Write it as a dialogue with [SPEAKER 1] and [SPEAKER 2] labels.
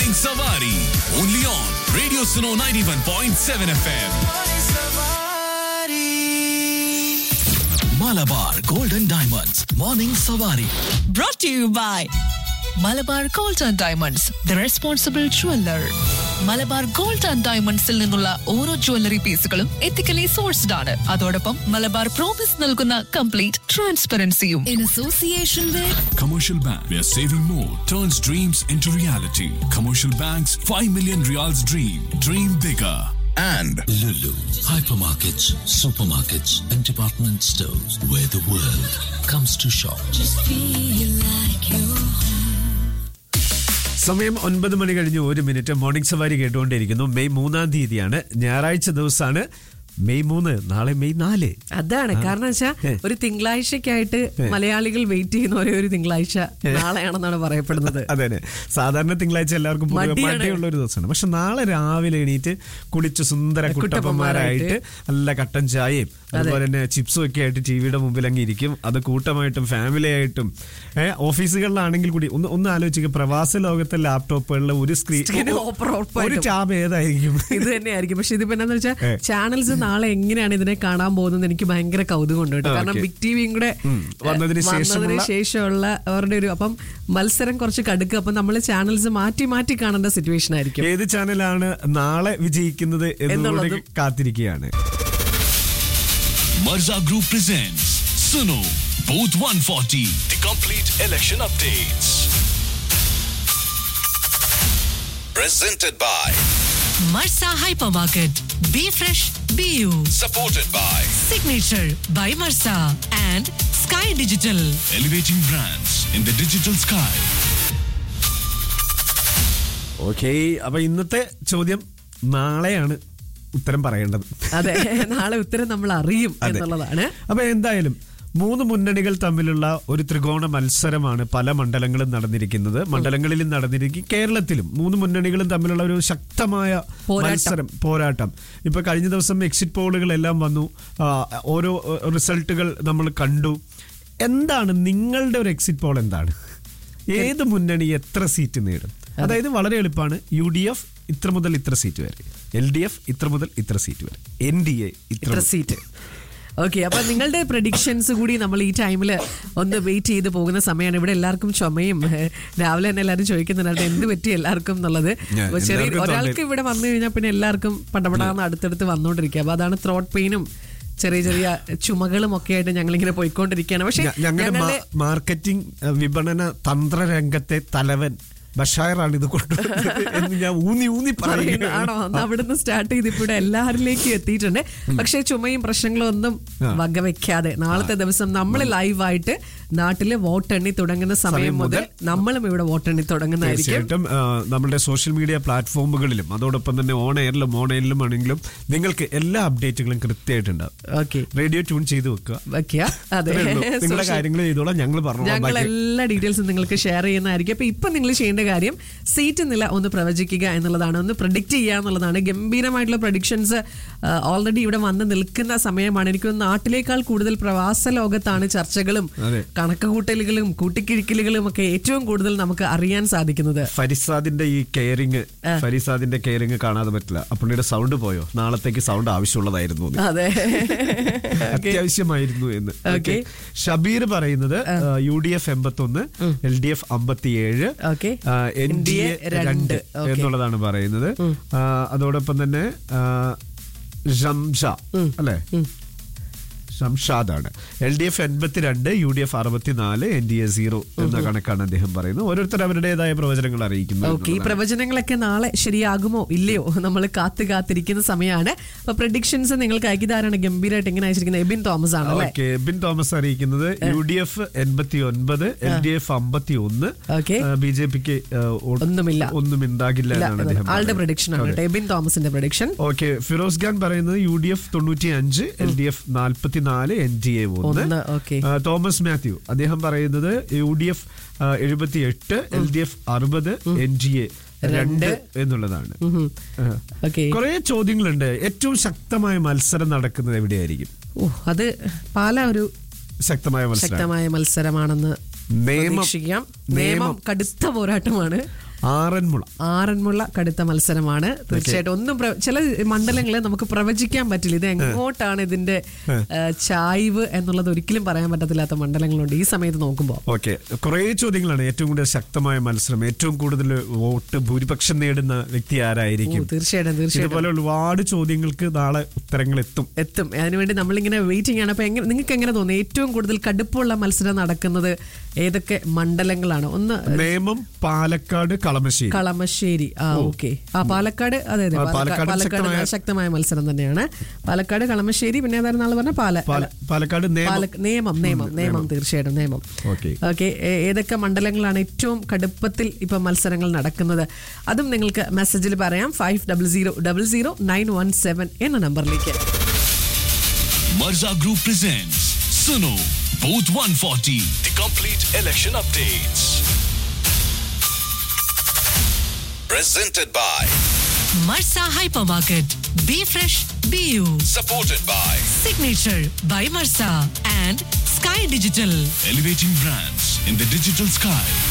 [SPEAKER 1] Morning Savari. Only on Radio Suno 91.7 FM. Malabar Golden Diamonds. Morning Savari.
[SPEAKER 2] brought to you by Malabar gold and diamonds the responsible jeweller Malabar gold and ഡയമണ്ട്സിൽ നിന്നുള്ള ഓരോ jewellery പീസുകളും ethically sourced ആണ് അതോടൊപ്പം Malabar promise നൽകുന്ന complete ട്രാൻസ്പെറൻസിയും in association with
[SPEAKER 1] Commercial Bank, where saving more turns dreams into reality. Commercial Bank's 5 million reals dream. Dream bigger. And
[SPEAKER 3] Lulu, hypermarkets, supermarkets, and department stores where the world comes to shop.
[SPEAKER 4] സമയം ഒൻപത് മണി കഴിഞ്ഞ് ഒരു minute morning സവാരി കേട്ടുകൊണ്ടിരിക്കുന്നു May മൂന്നാം തീയതിയാണ് ഞായറാഴ്ച ദിവസമാണ് മെയ് മൂന്ന് നാളെ മെയ് നാല്
[SPEAKER 5] അതാണ് കാരണം വെച്ചാ
[SPEAKER 4] ഏ.
[SPEAKER 5] ഒരു തിങ്കളാഴ്ചക്കായിട്ട് മലയാളികൾ വെയിറ്റ് ചെയ്യുന്ന ഒരേ ഒരു തിങ്കളാഴ്ച നാളെയാണെന്നാണ് പറയപ്പെടുന്നത്
[SPEAKER 4] അതെ അതെ സാധാരണ തിങ്കളാഴ്ച എല്ലാവർക്കും പൊതുവെ
[SPEAKER 5] മടിയാണ്.
[SPEAKER 4] മടിയുള്ള ഒരു ദിവസമാണ് പക്ഷെ നാളെ രാവിലെ എണീറ്റ് കുളിച്ച് സുന്ദര കുട്ടപ്പന്മാരായിട്ട് നല്ല കട്ടൻ ചായയും അതുപോലെ തന്നെ ചിപ്സും ഒക്കെ ആയിട്ട് ടിവിയുടെ മുമ്പിൽ അങ്ങ് ഇരിക്കും അത് കൂട്ടമായിട്ടും ഫാമിലി ആയിട്ടും ഏഹ് ഓഫീസുകളിലാണെങ്കിൽ കൂടി ഒന്ന് ഒന്ന് ആലോചിക്കുക പ്രവാസ ലോകത്തെ ലാപ്ടോപ്പുകളിലെ ഒരു സ്ക്രീൻ
[SPEAKER 5] Screen ഉറപ്പ്-
[SPEAKER 4] ഒരു
[SPEAKER 5] ഉറപ്പായിട്ടും.
[SPEAKER 4] ടാബ് ഏതായിരിക്കും
[SPEAKER 5] ഇത് തന്നെയായിരിക്കും പക്ഷെ ഇതിപ്പോ എന്താന്ന് വെച്ചാൽ
[SPEAKER 4] ഏ.
[SPEAKER 5] ചാനൽസ് നാളെ എങ്ങനെയാണ് ഇതിനെ കാണാൻ പോകുന്നത് എനിക്ക് ഭയങ്കര കൗതുകമുണ്ട് കേട്ടോ
[SPEAKER 4] ആ,
[SPEAKER 5] കാരണം
[SPEAKER 4] okay.
[SPEAKER 5] ബിഗ് ടിവിയും കൂടെ
[SPEAKER 4] ഉം. വന്നതിന്
[SPEAKER 5] വന്നതിന്
[SPEAKER 4] ശേഷമുള്ള-
[SPEAKER 5] ശേഷമുള്ള അവരുടെ ഒരു അപ്പം മത്സരം കുറച്ച് കടുക്കുക അപ്പം നമ്മൾ ചാനൽസ് മാറ്റി മാറ്റി കാണേണ്ട സിറ്റുവേഷൻ ആയിരിക്കും
[SPEAKER 4] ഏത് ചാനലാണ് നാളെ വിജയിക്കുന്നത് എന്നുകൂടി
[SPEAKER 5] എന്നുള്ളതും.
[SPEAKER 4] കാത്തിരിക്കുകയാണ്
[SPEAKER 1] Marza Group presents Suno Booth 140. The complete election updates. Presented by,
[SPEAKER 2] Marza hyper market be fresh be you
[SPEAKER 1] supported by
[SPEAKER 2] signature by Marza and sky digital
[SPEAKER 1] Elevating Brands in the Digital Sky.
[SPEAKER 4] Okay അപ്പൊ ഇന്നത്തെ ചോദ്യം നാളെയാണ് ഉത്തരം പറയേണ്ടത്
[SPEAKER 5] അതെ നാളെ ഉത്തരം നമ്മൾ അറിയും
[SPEAKER 4] അതെ.
[SPEAKER 5] എന്നുള്ളതാണ്
[SPEAKER 4] അപ്പൊ എന്തായാലും മൂന്ന് മുന്നണികൾ തമ്മിലുള്ള ഒരു ത്രികോണ മത്സരമാണ് പല മണ്ഡലങ്ങളും നടന്നിരിക്കുന്നത് മണ്ഡലങ്ങളിലും നടന്നിരിക്കും കേരളത്തിലും മൂന്ന് മുന്നണികളും തമ്മിലുള്ള ഒരു ശക്തമായ
[SPEAKER 5] പോരാട്ടം.
[SPEAKER 4] മത്സരം പോരാട്ടം ഇപ്പൊ കഴിഞ്ഞ ദിവസം എക്സിറ്റ് പോളുകളെല്ലാം വന്നു ആ, ഓരോ ഏഹ്, റിസൾട്ടുകൾ നമ്മൾ കണ്ടു എന്താണ് നിങ്ങളുടെ ഒരു എക്സിറ്റ് പോൾ എന്താണ് ഏത് മുന്നണി എത്ര സീറ്റ് നേടും അതായത് വളരെ എളുപ്പമാണ് യു ഡി എഫ് ഇത്ര മുതൽ ഇത്ര സീറ്റ് വരെ എൽ ഡി എഫ് ഇത്ര മുതൽ ഇത്ര സീറ്റ് വരെ എൻ ഡി എ
[SPEAKER 5] ഇത്ര സീറ്റ് ഓക്കെ അപ്പൊ നിങ്ങളുടെ പ്രഡിക്ഷൻസ് കൂടി നമ്മൾ ഈ ടൈമിൽ ഒന്ന് വെയിറ്റ് ചെയ്ത് പോകുന്ന സമയമാണ് ഇവിടെ എല്ലാവർക്കും ചുമയും ഏഹ്, രാവിലെ തന്നെ എല്ലാവരും ചോദിക്കുന്നുണ്ടായിരുന്നു എന്ത് പറ്റി എല്ലാവർക്കും എന്നുള്ളത്
[SPEAKER 4] ഞാൻ-
[SPEAKER 5] അപ്പൊ ചെറിയ
[SPEAKER 4] എല്ലാവർക്കും
[SPEAKER 5] ഒരാൾക്ക്
[SPEAKER 4] തൊണ്ടയിൽ-
[SPEAKER 5] ഇവിടെ വന്നു കഴിഞ്ഞാൽ പിന്നെ എല്ലാവർക്കും പടപടാന്ന് അടുത്തടുത്ത് വന്നുകൊണ്ടിരിക്കുക അപ്പൊ അതാണ് ത്രോട്ട് പെയിനും ചെറിയ ചെറിയ ചുമകളും ഒക്കെ ആയിട്ട് ഞങ്ങൾ ഇങ്ങനെ പോയിക്കൊണ്ടിരിക്കുകയാണ് പക്ഷെ
[SPEAKER 4] ഞ- ഞങ്ങളുടെ
[SPEAKER 5] ഞങ്ങളുടെ
[SPEAKER 4] മാ- മാർക്കറ്റിംഗ് അഹ്, വിപണന തന്ത്ര രംഗത്തെ തലവൻ ബഷാറാണ് ഇത് കൊണ്ടുവന്നത് എന്ന് ഞാൻ ഊന്നി ഊന്നി
[SPEAKER 5] പറയുന്നു. ആണോ അന്ന്
[SPEAKER 4] പറയുകയാണ്
[SPEAKER 5] അവിടുന്ന് സ്റ്റാർട്ട് ചെയ്ത് ഇവിടെ എല്ലാവരിലേക്കും എത്തിയിട്ടുണ്ട് പക്ഷേ ചുമയും പ്രശ്നങ്ങളും ഒന്നും
[SPEAKER 4] ആ.
[SPEAKER 5] വകവെക്കാതെ നാളത്തെ ദിവസം നമ്മൾ ലൈവായിട്ട് നാട്ടില് വോട്ടെണ്ണി തുടങ്ങുന്ന സമയം
[SPEAKER 4] സമയം
[SPEAKER 5] മുതൽ
[SPEAKER 4] മുതൽ
[SPEAKER 5] നമ്മളും ഇവിടെ വോട്ടെണ്ണി തുടങ്ങുന്നതായിരിക്കും
[SPEAKER 4] തീർച്ചയായിട്ടും ആ, നമ്മുടെ സോഷ്യൽ മീഡിയ പ്ലാറ്റ്ഫോമുകളിലും അതോടൊപ്പം തന്നെ ഓൺ എയറിലും ഓൺ എയറിലും ആണെങ്കിലും നിങ്ങൾക്ക് എല്ലാ അപ്ഡേറ്റുകളും കൃത്യമായിട്ടുണ്ടാവും
[SPEAKER 5] ഓക്കെ
[SPEAKER 4] റേഡിയോ ട്യൂൺ ചെയ്ത് വെക്കുക
[SPEAKER 5] വെക്കുക അതെ
[SPEAKER 4] അത്രേ ഉള്ളൂ. നിങ്ങളുടെ
[SPEAKER 5] Social-
[SPEAKER 4] കാര്യങ്ങൾ ചെയ്തോളാം ഞങ്ങൾ പറഞ്ഞു
[SPEAKER 5] ഞങ്ങൾ എല്ലാ ഡീറ്റെയിൽസും നിങ്ങൾക്ക് ഷെയർ ചെയ്യുന്നതായിരിക്കും അപ്പൊ ഇപ്പൊ നിങ്ങൾ ചെയ്യേണ്ട കാര്യം സീറ്റ് നില ഒന്ന് പ്രവചിക്കുക എന്നുള്ളതാണ് ഒന്ന് പ്രഡിക്റ്റ് ചെയ്യുക എന്നുള്ളതാണ് ഗംഭീരമായിട്ടുള്ള പ്രഡിക്ഷൻസ് ഓൾറെഡി ഇവിടെ വന്ന് നിൽക്കുന്ന സമയമാണ് എനിക്ക് തോന്നുന്നു നാട്ടിലേക്കാൾ കൂടുതൽ പ്രവാസ ലോകത്താണ് ചർച്ചകളും
[SPEAKER 4] അതെ.
[SPEAKER 5] കണക്കുകൂട്ടലുകളും കൂട്ടിക്കിഴിക്കലുകളും ഒക്കെ ഏറ്റവും കൂടുതൽ നമുക്ക് അറിയാൻ സാധിക്കുന്നത്
[SPEAKER 4] ഫരിസാദിന്റെ ഈ കെയറിങ് ഫരിസാദിന്റെ കെയറിങ് കാണാതെ പറ്റില്ല പുള്ളിയുടെ സൗണ്ട് പോയോ നാളത്തേക്ക് സൗണ്ട് ആവശ്യമുള്ളതായിരുന്നു എന്ന്.
[SPEAKER 5] അതെ
[SPEAKER 4] അത്യാവശ്യമായിരുന്നു എന്ന്
[SPEAKER 5] Okay.
[SPEAKER 4] ഷബീർ പറയുന്നത് യു ഡി എഫ് എൺപത്തി ഒന്ന് എൽ ഡി എഫ് അമ്പത്തിയേഴ്
[SPEAKER 5] Okay.
[SPEAKER 4] എൻ ഡി എ
[SPEAKER 5] രണ്ട്.
[SPEAKER 4] രണ്ട്
[SPEAKER 5] Okay.
[SPEAKER 4] എന്നുള്ളതാണ് പറയുന്നത് ആ, അതോടൊപ്പം തന്നെ ആ, ഷംഷ അല്ലെ ഷംഷാദാണ് എൽ ഡി എഫ് എൺപത്തിരണ്ട് യു ഡി എഫ് അറുപത്തിനാല് എൻ ഡി എ സീറോ എന്ന കണക്കാണ് അദ്ദേഹം പറയുന്നത് ഓരോരുത്തർ അവരുടേതായ പ്രവചനങ്ങൾ അറിയിക്കുന്നു
[SPEAKER 5] ഓക്കെ ഈ
[SPEAKER 4] എന്നുള്ളതാണ്.
[SPEAKER 5] പ്രവചനങ്ങളൊക്കെ നാളെ ശരിയാകുമോ ഇല്ലയോ നമ്മൾ കാത്തു കാത്തിരിക്കുന്ന സമയമാണ് അപ്പൊ പ്രഡിക്ഷൻസ് നിങ്ങൾക്ക് അയക്കിതാരാണ് ഗംഭീരമായിട്ട് എങ്ങനെ അയച്ചിരിക്കുന്നത് എബിൻ തോമസ് ആണ് അല്ലേ
[SPEAKER 4] ഓക്കെ ബിൻ തോമസ് അറിയിക്കുന്നത് യു ഡി എഫ് എൺപത്തി ഒൻപത് എൽ ഡി എഫ് അമ്പത്തി ഒന്ന്
[SPEAKER 5] Okay.
[SPEAKER 4] ബി ജെ പിക്ക്
[SPEAKER 5] ഒന്നുമില്ല.
[SPEAKER 4] ഒന്നും ഉണ്ടാകില്ല
[SPEAKER 5] ഇല്ല,
[SPEAKER 4] എന്നാണ് അദ്ദേഹം
[SPEAKER 5] ആളുടെ
[SPEAKER 4] പറയുന്നത്.
[SPEAKER 5] പ്രഡിക്ഷൻ ആണ്
[SPEAKER 4] അതെ.
[SPEAKER 5] കേട്ടോ എബിൻ തോമസിന്റെ പ്രഡിക്ഷൻ
[SPEAKER 4] ഓക്കെ ഫിറോസ് ഖാൻ പറയുന്നത് യു ഡി എഫ് തൊണ്ണൂറ്റി അഞ്ച് എൽ ഡി എഫ് നാൽപ്പത്തിനാല് എൻ ഡി എ ഒന്ന്
[SPEAKER 5] ഒന്ന്, okay.
[SPEAKER 4] ആ, തോമസ് മാത്യു അദ്ദേഹം പറയുന്നത് യു ഡി എഫ് എഴുപത്തി എട്ട് എൽ ഡി എഫ് അറുപത് എൻ ജി എ രണ്ട് എന്നുള്ളതാണ് ആ.
[SPEAKER 5] ഓക്കെ
[SPEAKER 4] കുറെ ചോദ്യങ്ങളുണ്ട് ഏറ്റവും ശക്തമായ മത്സരം നടക്കുന്നത് എവിടെയായിരിക്കും
[SPEAKER 5] ഓ അത് പാല ഒരു
[SPEAKER 4] ശക്തമായ മത്സരം
[SPEAKER 5] ശക്തമായ മത്സരമാണെന്ന്
[SPEAKER 4] നിയമം
[SPEAKER 5] പ്രതീക്ഷിക്കാം
[SPEAKER 4] നിയമം
[SPEAKER 5] നിയമം കടുത്ത പോരാട്ടമാണ്
[SPEAKER 4] ആറന്മുള
[SPEAKER 5] ആറന്മുള കടുത്ത മത്സരമാണ് തീർച്ചയായിട്ടും ഒന്നും പ്ര- ചില മണ്ഡലങ്ങളെ നമുക്ക് പ്രവചിക്കാൻ പറ്റില്ല ഇത് എങ്ങോട്ടാണ് ഇതിന്റെ ആ, ചായ്വ് എന്നുള്ളത് ഒരിക്കലും പറയാൻ പറ്റത്തില്ലാത്ത മണ്ഡലങ്ങളുണ്ട് ഈ സമയത്ത് നോക്കുമ്പോൾ
[SPEAKER 4] ഓക്കെ കുറേ ചോദ്യങ്ങളാണ് ഏറ്റവും കൂടുതൽ ശക്തമായ മത്സരം ഏറ്റവും കൂടുതൽ വോട്ട് ഭൂരിപക്ഷം നേടുന്ന വ്യക്തി ആരായിരിക്കും
[SPEAKER 5] ഓ, തീർച്ചയായിട്ടും തീർച്ചയായിട്ടും
[SPEAKER 4] ഇതുപോലെ ഒരുപാട് ചോദ്യങ്ങൾക്ക് നാളെ ഉത്തരങ്ങൾ എത്തും
[SPEAKER 5] എത്തും അതിനുവേണ്ടി നമ്മളിങ്ങനെ വെയിറ്റിംഗ് ആണ് അപ്പൊ എങ്ങനെ നിങ്ങൾക്ക് എങ്ങനെ തോന്നുന്നു ഏറ്റവും കൂടുതൽ കടുപ്പമുള്ള മത്സരം നടക്കുന്നത് ഏതൊക്കെ മണ്ഡലങ്ങളാണ് ഒന്ന്
[SPEAKER 4] നേമം പാലക്കാട് കളമശ്ശേരി
[SPEAKER 5] കളമശ്ശേരി ആ ഓക്കെ ആ പാലക്കാട് അതെ അതെ
[SPEAKER 4] ആ,
[SPEAKER 5] പാലക്കാട്
[SPEAKER 4] പാലക്കാട്
[SPEAKER 5] പാലക്കാട്
[SPEAKER 4] ശക്തമായ-
[SPEAKER 5] ശക്തമായ മത്സരം തന്നെയാണ് പാലക്കാട് കളമശ്ശേരി പിന്നെ ഏതായിരുന്നു നാളെ പറഞ്ഞ പാല
[SPEAKER 4] പാല- പാലക്കാട് നേമം
[SPEAKER 5] പാലക്ക- നിയമം നിയമം നിയമം തീർച്ചയായിട്ടും നിയമം
[SPEAKER 4] ഓക്കെ
[SPEAKER 5] ഓക്കെ ഏതൊക്കെ മണ്ഡലങ്ങളാണ് ഏറ്റവും കടുപ്പത്തിൽ ഇപ്പൊ മത്സരങ്ങൾ നടക്കുന്നത് അതും നിങ്ങൾക്ക് മെസ്സേജിൽ പറയാം five double zero double zero nine one seven എന്ന നമ്പറിലേക്ക്
[SPEAKER 1] Marza Group presents Suno Booth 140, the complete election updates.
[SPEAKER 6] Presented by,
[SPEAKER 2] Marsa Hypermarket. Be fresh, be you.
[SPEAKER 6] supported by
[SPEAKER 2] Signature by Marsa and Sky Digital.
[SPEAKER 1] Elevating brands in the digital sky.